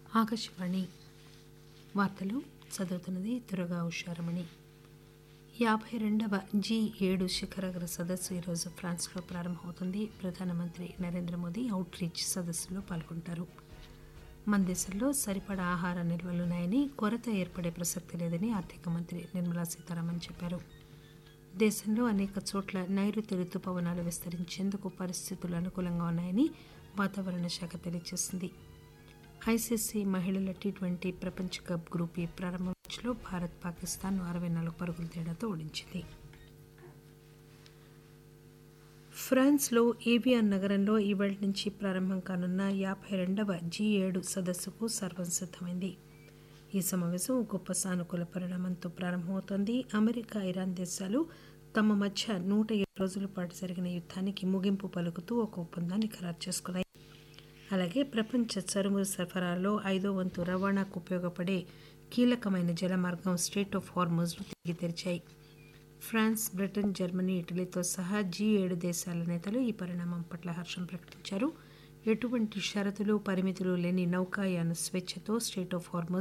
ఆకాశవాణి వార్తలు చదువుతున్నది దురగా ఉషారమణి యాభై రెండవ జీ ఏడు శిఖరాగ్ర సదస్సు ఈరోజు ఫ్రాన్స్లో ప్రారంభమవుతుంది ప్రధానమంత్రి నరేంద్ర మోదీ అవుట్ రీచ్ సదస్సులో పాల్గొంటారు మన దేశంలో సరిపడా ఆహార నిల్వలున్నాయని కొరత ఏర్పడే ప్రసక్తి లేదని ఆర్థిక మంత్రి నిర్మలా సీతారామన్ చెప్పారు దేశంలో అనేక చోట్ల నైరుతి రుతుపవనాలు విస్తరించేందుకు పరిస్థితులు అనుకూలంగా ఉన్నాయని వాతావరణ శాఖ తెలియజేసింది ఐసీసీ మహిళల టీ ట్వంటీ ప్రపంచ కప్ గ్రూప్ ఈ ప్రారంభ మ్యాచ్లో భారత్ పాకిస్తాన్ అరవై నాలుగు పరుగుల తేడాతో ఓడించింది ఫ్రాన్స్లో ఏవియాన్ నగరంలో ఈవేళ నుంచి ప్రారంభం కానున్న యాభై రెండవ జీ ఏడు సదస్సుకు సర్వం సిద్దమైంది ఈ సమావేశం గొప్ప సానుకూల పరిణామంతో ప్రారంభమవుతోంది అమెరికా ఇరాన్ దేశాలు తమ మధ్య నూట ఏడు రోజుల పాటు జరిగిన యుద్ధానికి ముగింపు పలుకుతూ ఒక ఒప్పందాన్ని ఖరారు చేసుకున్నాయి అలాగే ప్రపంచ చరువుల సరఫరాలో ఐదో వంతు రవాణాకు ఉపయోగపడే కీలకమైన జలమార్గం స్ట్రేట్ ఆఫ్ హార్మోజ్ను తిరిగి తెరిచాయి ఫ్రాన్స్ బ్రిటన్ జర్మనీ ఇటలీతో సహా జీ ఏడు దేశాల నేతలు ఈ పరిణామం పట్ల హర్షం ప్రకటించారు ఎటువంటి షరతులు పరిమితులు లేని నౌకాయాన స్వేచ్ఛతో స్ట్రేట్ ఆఫ్ హార్మోజ్